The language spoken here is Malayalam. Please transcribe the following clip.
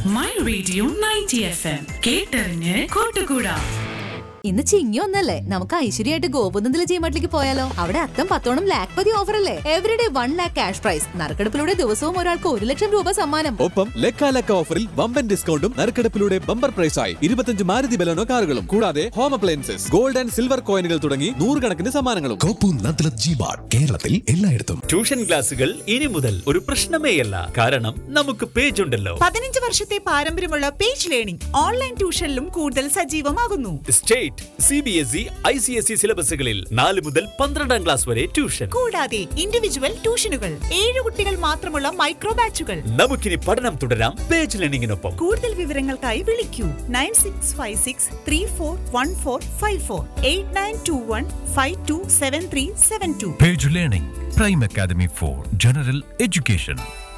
My radio ninety F M കേട്ടറിഞ്ഞ് കൂട്ടുകൂടാ ഇന്ന് ചിങ്ങി ഒന്നല്ലേ നമുക്ക് ഐശ്വര്യമായിട്ട് ഗോപുനന്ദിലെ ജീമാട്ടിലേക്ക് പോയാലോ അവിടെ അത്തം പത്തോണം ലാക്ക് പതി ഓഫർ അല്ലേ everyday one lakh cash prize നറുക്കെടുപ്പിലൂടെ ദിവസവും ഒരാൾക്ക് ഒരു ലക്ഷം രൂപ സമ്മാനം ഒപ്പം ലെക്കാലക്ക ഓഫറിൽ വമ്പൻ ഡിസ്കൗണ്ടും നറുക്കെടുപ്പിലൂടെ ബമ്പർ പ്രൈസായി ഇരുപത്തഞ്ച് മാരുതി ബലനോ കാറുകളും കൂടാതെ home appliances gold and silver കോയിനുകൾ തുടങ്ങി നൂറുകണക്കിന് സമ്മാനങ്ങളും കോപ്പു നദ്ലത് ജിബാഡ് കേരളത്തിൽ എല്ലായിടത്തും ട്യൂഷൻ ക്ലാസുകൾ ഇനി മുതൽ ഒരു പ്രശ്നമേയല്ല കാരണം നമുക്ക് പേജ് ഉണ്ടല്ലോ പതിനഞ്ച് വർഷത്തെ പാരമ്പര്യമുള്ള പേജ് ലേണിംഗ് ഓൺലൈൻ ട്യൂഷനിലും കൂടുതൽ സജീവമാകുന്നു state C B S E I C S E സിലബസുകളിൽ നാല് മുതൽ പന്ത്രണ്ടാം ക്ലാസ് വരെ ട്യൂഷൻ കൂടാതെ ഇൻഡിവിജ്വൽ ട്യൂഷനുകൾ ഏഴ് കുട്ടികൾ മാത്രമുള്ള മൈക്രോ ബാച്ചുകൾ നമുക്കിനി പഠനം തുടരാം പേജ് ലേണിംഗിനൊപ്പം കൂടുതൽ വിവരങ്ങൾക്കായി വിളിക്കൂ nine six five six three four one four five four eight nine two one five two seven three seven two Page Learning, Prime Academy for General Education.